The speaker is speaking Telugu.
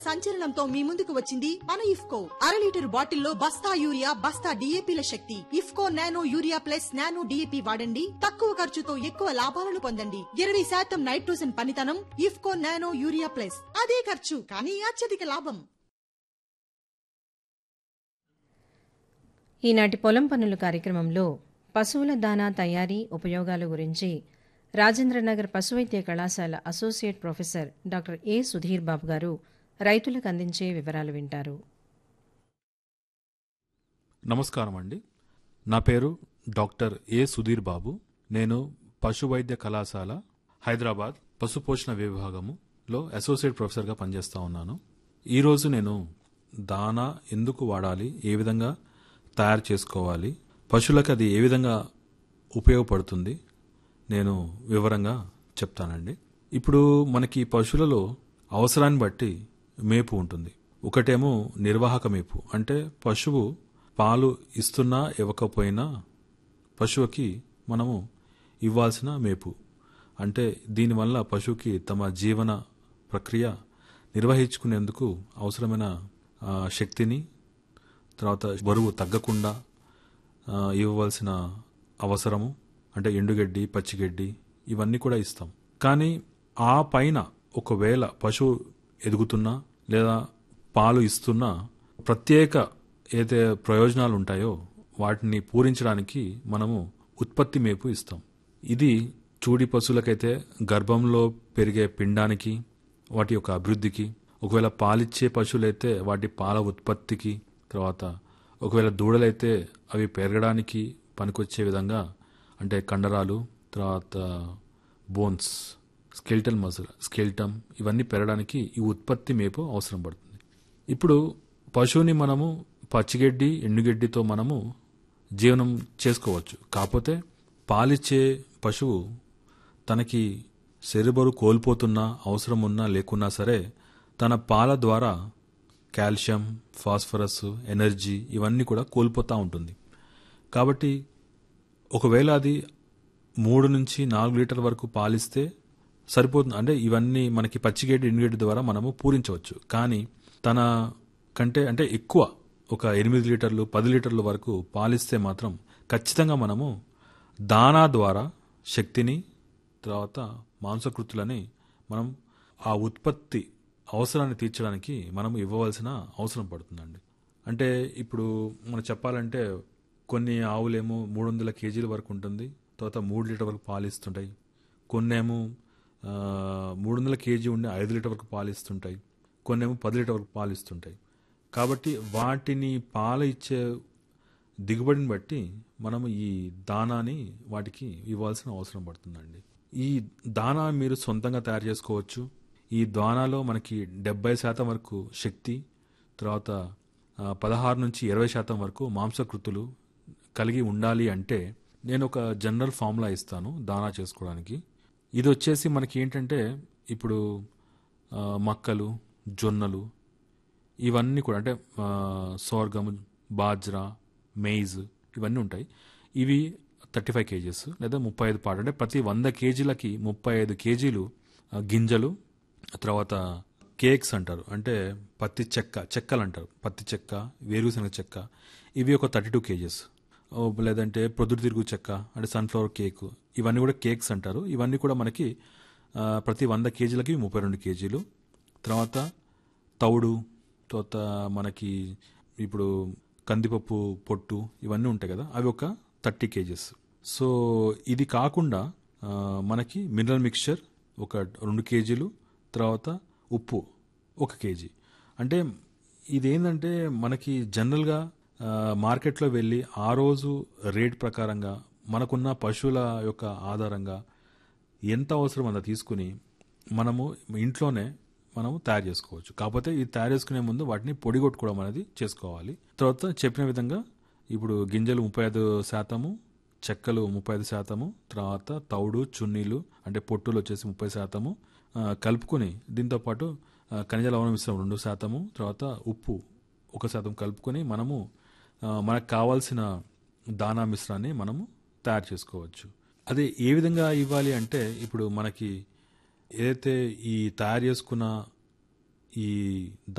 సంచలనంతో మీ ముందుకు వచ్చింది మన ఇఫ్కో అర లీటర్ బాటిల్లో బస్తా యూరియా బస్తా డిఏపీల శక్తి IFFCO nano urea plus nano DAP వాడండి తక్కువ ఖర్చుతో ఎక్కువ లాభాలను పొందండి ఇరవై శాతం నైట్రోజన్ పనితనం ఇఫ్కో నానో యూరియా ప్లస్ అదే ఖర్చు కానీ అత్యధిక లాభం ఈనాటి పొలం పనులు కార్యక్రమంలో పశువుల దానా తయారీ ఉపయోగాల గురించి రాజేంద్రనగర్ పశువైద్య కళాశాల associate professor doctor A Sudheer Babu garu రైతులకు అందించే వివరాలు వింటారు నమస్కారం అండి నా పేరు డాక్టర్ ఏ సుధీర్ బాబు నేను పశు వైద్య కళాశాల హైదరాబాద్ పశుపోషణ విభాగములో అసోసియేట్ ప్రొఫెసర్గా పనిచేస్తా ఉన్నాను ఈరోజు నేను దానా ఎందుకు వాడాలి ఏ విధంగా తయారు చేసుకోవాలి పశువులకు అది ఏ విధంగా ఉపయోగపడుతుంది నేను వివరంగా చెప్తానండి ఇప్పుడు మనకి పశువులలో అవసరాన్ని బట్టి మేపు ఉంటుంది ఒకటేమో నిర్వాహక మేపు అంటే పశువు పాలు ఇస్తున్నా ఇవ్వకపోయినా పశువుకి మనము ఇవ్వాల్సిన మేపు అంటే దీనివల్ల పశువుకి తమ జీవన ప్రక్రియ నిర్వహించుకునేందుకు అవసరమైన ఆ, శక్తిని తర్వాత బరువు తగ్గకుండా ఆ, ఇవ్వవలసిన అవసరము అంటే ఎండుగడ్డి పచ్చిగడ్డి ఇవన్నీ కూడా ఇస్తాం కానీ ఆ పైన ఒకవేళ పశువు ఎదుగుతున్నా లేదా పాలు ఇస్తున్నా ప్రత్యేక ఏదైతే ప్రయోజనాలు ఉంటాయో వాటిని పూరించడానికి మనము ఉత్పత్తి మేపు ఇస్తాం ఇది చూడి పశువులకైతే గర్భంలో పెరిగే పిండానికి వాటి యొక్క అభివృద్ధికి ఒకవేళ పాలిచ్చే పశువులైతే వాటి పాల ఉత్పత్తికి తర్వాత ఒకవేళ దూడలైతే అవి పెరగడానికి పనికొచ్చే విధంగా అంటే కండరాలు తర్వాత బోన్స్ స్కెల్టల్ మజిల్ స్కెల్టమ్ ఇవన్నీ పెరగడానికి ఈ ఉత్పత్తి మేపు అవసరం పడుతుంది ఇప్పుడు పశువుని మనము పచ్చిగడ్డి ఎండుగడ్డితో మనము జీవనం చేసుకోవచ్చు కాకపోతే పాలిచ్చే పశువు తనకి శరీరబరు కోల్పోతున్నా అవసరం ఉన్నా లేకున్నా సరే తన పాల ద్వారా కాల్షియం ఫాస్ఫరస్ ఎనర్జీ ఇవన్నీ కూడా కోల్పోతూ ఉంటుంది కాబట్టి ఒకవేళ అది మూడు నుంచి నాలుగు లీటర్ వరకు పాలిస్తే సరిపోతుంది అంటే ఇవన్నీ మనకి పచ్చిగడ్డి ఎండుగడ్డి ద్వారా మనము పూరించవచ్చు కానీ తన కంటే అంటే ఎక్కువ ఒక ఎనిమిది లీటర్లు పది లీటర్ల వరకు పాలిస్తే మాత్రం ఖచ్చితంగా మనము దానా ద్వారా శక్తిని తర్వాత మాంసకృతులని మనం ఆ ఉత్పత్తి అవసరాన్ని తీర్చడానికి మనం ఇవ్వవలసిన అవసరం పడుతుందండి అంటే ఇప్పుడు మనం చెప్పాలంటే కొన్ని ఆవులేమో మూడు వందల కేజీల వరకు ఉంటుంది తర్వాత మూడు లీటర్ వరకు పాలిస్తుంటాయి కొన్నేమో ఆ, మూడు వందల కేజీ ఉండి ఐదు లీటర్ వరకు పాలిస్తుంటాయి కొన్నేమో పది లీటర్ వరకు పాలిస్తుంటాయి కాబట్టి వాటిని పాలు ఇచ్చే దిగుబడిని బట్టి మనము ఈ దానాని వాటికి ఇవ్వాల్సిన అవసరం పడుతుందండి ఈ దానా మీరు సొంతంగా తయారు చేసుకోవచ్చు ఈ దానాలో మనకి డెబ్బై శాతం వరకు శక్తి తర్వాత ఆ, పదహారు నుంచి ఇరవై శాతం వరకు మాంసకృతులు కలిగి ఉండాలి అంటే నేను ఒక జనరల్ ఫార్ములా ఇస్తాను దానా చేసుకోవడానికి ఇది వచ్చేసి మనకి ఏంటంటే ఇప్పుడు ఆ, మక్కలు జొన్నలు ఇవన్నీ కూడా అంటే ఆ, సోర్గం బాజ్రా మెయిజ్ ఇవన్నీ ఉంటాయి ఇవి థర్టీ ఫైవ్ కేజీస్ లేదా ముప్పై ఐదు పాట అంటే ప్రతి వంద కేజీలకి ముప్పై ఐదు కేజీలు ఆ, గింజలు తర్వాత కేక్స్ అంటారు అంటే పత్తి చెక్క చెక్కలు అంటారు పత్తి చెక్క వేరుశనగ చెక్క ఇవి ఒక థర్టీ టూ కేజీస్ లేదంటే ప్రొద్దుతిరుగు చెక్క అంటే సన్ఫ్లవర్ కేక్ ఇవన్నీ కూడా కేక్స్ అంటారు ఇవన్నీ కూడా మనకి ఆ, ప్రతి వంద కేజీలకి ముప్పై రెండు కేజీలు తర్వాత తౌడు తర్వాత మనకి ఇప్పుడు కందిపప్పు పొట్టు ఇవన్నీ ఉంటాయి కదా అవి ఒక థర్టీ కేజీస్ సో ఇది కాకుండా ఆ, మనకి మినరల్ మిక్చర్ ఒక రెండు కేజీలు తర్వాత ఉప్పు ఒక కేజీ అంటే ఇదేంటంటే మనకి జనరల్గా ఆ, మార్కెట్లో వెళ్ళి ఆ రోజు రేట్ ప్రకారంగా మనకున్న పశువుల యొక్క ఆధారంగా ఎంత అవసరం అంత తీసుకుని మనము ఇంట్లోనే మనము తయారు చేసుకోవచ్చు కాకపోతే ఇది తయారు చేసుకునే ముందు వాటిని పొడి కొట్టుకోవడం అనేది చేసుకోవాలి తర్వాత చెప్పిన విధంగా ఇప్పుడు గింజలు ముప్పై ఐదు శాతము చెక్కలు ముప్పై ఐదు శాతము తర్వాత తౌడు చున్నీలు అంటే పొట్టులు వచ్చేసి ముప్పై శాతము ఆ, కలుపుకొని దీంతోపాటు ఆ, ఖనిజ లవణ మిశ్రమం రెండు శాతము తర్వాత ఉప్పు ఒక శాతం కలుపుకొని మనము ఆ, మనకు కావాల్సిన దానా మిశ్రాన్ని మనము తయారు చేసుకోవచ్చు అదే ఏ విధంగా ఇవ్వాలి అంటే ఇప్పుడు మనకి ఏదైతే ఈ తయారు చేసుకున్న ఈ